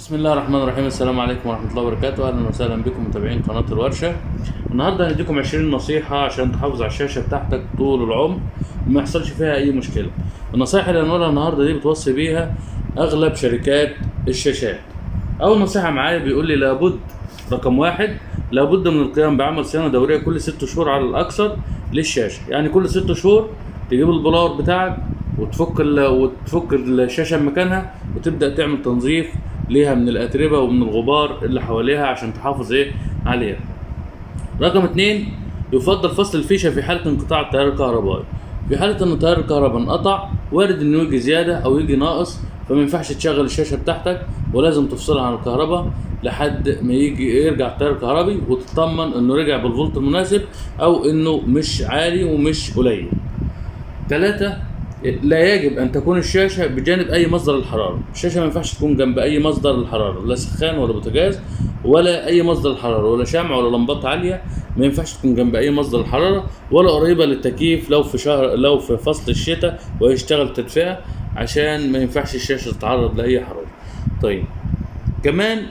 بسم الله الرحمن الرحيم السلام عليكم ورحمة الله وبركاته أهلا وسهلا بكم متابعين قناة الورشة النهاردة هنديكم 20 نصيحة عشان تحافظ على الشاشة بتاعتك طول العمر وما يحصلش فيها أي مشكلة النصائح اللي هنقولها النهاردة دي بتوصي بيها أغلب شركات الشاشات أول نصيحة معايا بيقول لي لابد رقم واحد لابد من القيام بعمل صيانة دورية كل ست شهور على الأكثر للشاشة يعني كل ست شهور تجيب البلاور بتاعك وتفك ال... وتفك الشاشة من مكانها وتبدأ تعمل تنظيف ليها من الأتربة ومن الغبار اللي حواليها عشان تحافظ إيه عليها. رقم اتنين يفضل فصل الفيشة في حالة انقطاع التيار الكهربائي. في حالة إن تيار الكهرباء انقطع وارد إنه يجي زيادة أو يجي ناقص فما ينفعش تشغل الشاشة بتاعتك ولازم تفصلها عن الكهرباء لحد ما يجي يرجع التيار الكهربي وتطمن إنه رجع بالفولت المناسب أو إنه مش عالي ومش قليل. ثلاثة لا يجب ان تكون الشاشه بجانب اي مصدر الحراره الشاشه ما ينفعش تكون جنب اي مصدر الحراره لا سخان ولا بوتاجاز ولا اي مصدر الحراره ولا شمع ولا لمبات عاليه ما ينفعش تكون جنب اي مصدر الحراره ولا قريبه للتكييف لو في شهر لو في فصل الشتاء ويشتغل تدفئه عشان ما ينفعش الشاشه تتعرض لاي حراره طيب كمان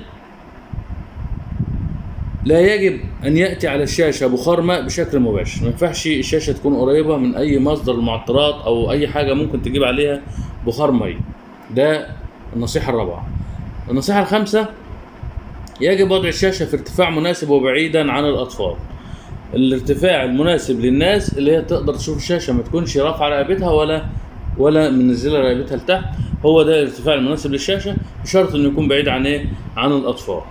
لا يجب ان ياتي على الشاشه بخار ماء بشكل مباشر ما ينفعش الشاشه تكون قريبه من اي مصدر المعطرات او اي حاجه ممكن تجيب عليها بخار ميه ده النصيحه الرابعه النصيحه الخامسه يجب وضع الشاشه في ارتفاع مناسب وبعيدا عن الاطفال الارتفاع المناسب للناس اللي هي تقدر تشوف الشاشه ما تكونش رافعه رقبتها ولا ولا منزله رقبتها لتحت هو ده الارتفاع المناسب للشاشه بشرط انه يكون بعيد عن ايه عن الاطفال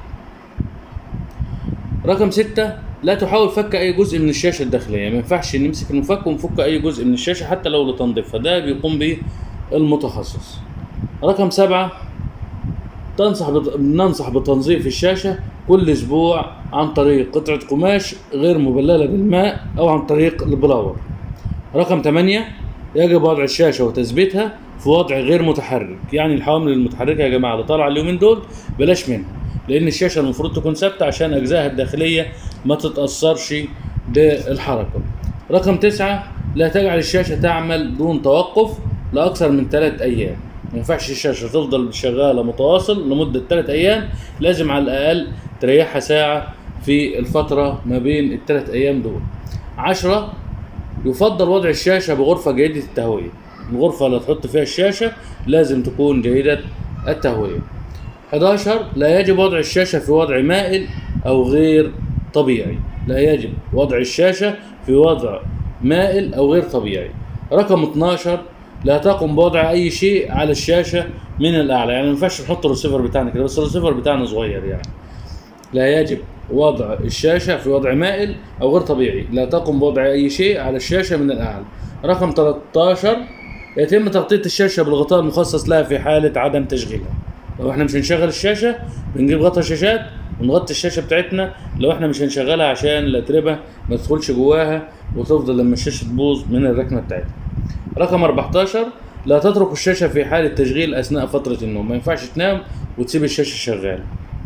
رقم ستة لا تحاول فك اي جزء من الشاشه الداخليه ما ينفعش نمسك المفك ونفك اي جزء من الشاشه حتى لو لتنظيفها ده بيقوم به المتخصص رقم سبعة تنصح بت... ننصح بتنظيف الشاشه كل اسبوع عن طريق قطعه قماش غير مبلله بالماء او عن طريق البلاور رقم ثمانية يجب وضع الشاشه وتثبيتها في وضع غير متحرك يعني الحوامل المتحركه يا جماعه اللي طالعه اليومين دول بلاش منها لان الشاشه المفروض تكون ثابته عشان اجزائها الداخليه ما تتاثرش بالحركه رقم تسعة لا تجعل الشاشه تعمل دون توقف لاكثر من ثلاث ايام ما ينفعش الشاشه تفضل شغاله متواصل لمده ثلاث ايام لازم على الاقل تريحها ساعه في الفتره ما بين الثلاث ايام دول عشرة يفضل وضع الشاشه بغرفه جيده التهويه الغرفه اللي تحط فيها الشاشه لازم تكون جيده التهويه 11 لا يجب وضع الشاشة في وضع مائل أو غير طبيعي لا يجب وضع الشاشة في وضع مائل أو غير طبيعي رقم 12 لا تقم بوضع أي شيء على الشاشة من الأعلى يعني ما ينفعش نحط الريسيفر بتاعنا كده بس الريسيفر بتاعنا صغير يعني لا يجب وضع الشاشة في وضع مائل أو غير طبيعي لا تقم بوضع أي شيء على الشاشة من الأعلى رقم 13 يتم تغطية الشاشة بالغطاء المخصص لها في حالة عدم تشغيلها لو احنا مش هنشغل الشاشه بنجيب غطا شاشات ونغطي الشاشه بتاعتنا لو احنا مش هنشغلها عشان الاتربه ما تدخلش جواها وتفضل لما الشاشه تبوظ من الركنه بتاعتها رقم 14 لا تترك الشاشه في حاله تشغيل اثناء فتره النوم ما ينفعش تنام وتسيب الشاشه شغاله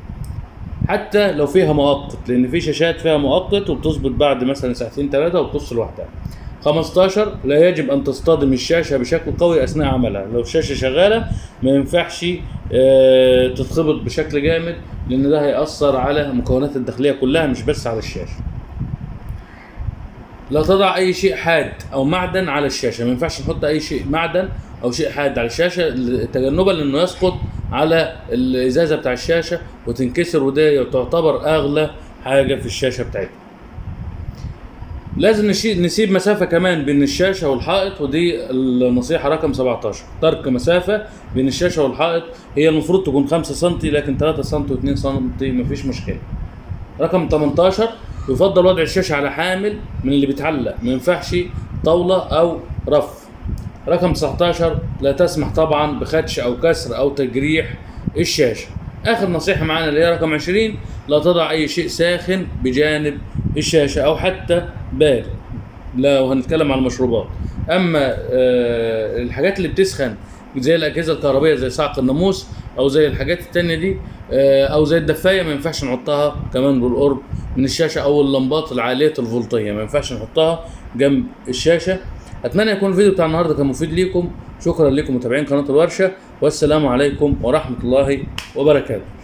حتى لو فيها مؤقت لان في شاشات فيها مؤقت وبتظبط بعد مثلا ساعتين ثلاثه وبتفصل لوحدها 15 لا يجب ان تصطدم الشاشه بشكل قوي اثناء عملها لو الشاشه شغاله ما ينفعش اه تتخبط بشكل جامد لان ده هيأثر على المكونات الداخليه كلها مش بس على الشاشه لا تضع اي شيء حاد او معدن على الشاشه ما ينفعش نحط اي شيء معدن او شيء حاد على الشاشه تجنبا لانه يسقط على الازازه بتاع الشاشه وتنكسر وده تعتبر اغلى حاجه في الشاشه بتاعتنا لازم نسيب مسافة كمان بين الشاشة والحائط ودي النصيحة رقم 17 ترك مسافة بين الشاشة والحائط هي المفروض تكون 5 سم لكن 3 سم و2 سم مفيش مشكلة رقم 18 يفضل وضع الشاشة على حامل من اللي بيتعلق ما ينفعش طاولة أو رف رقم 19 لا تسمح طبعا بخدش أو كسر أو تجريح الشاشة اخر نصيحه معانا اللي هي رقم 20 لا تضع اي شيء ساخن بجانب الشاشه او حتى بارد لو هنتكلم عن المشروبات اما آه الحاجات اللي بتسخن زي الاجهزه الكهربائيه زي صعق الناموس او زي الحاجات التانية دي آه او زي الدفايه ما ينفعش نحطها كمان بالقرب من الشاشه او اللمبات العاليه الفولتيه ما ينفعش نحطها جنب الشاشه اتمنى يكون الفيديو بتاع النهارده كان مفيد ليكم شكرا لكم متابعين قناه الورشه والسلام عليكم ورحمه الله وبركاته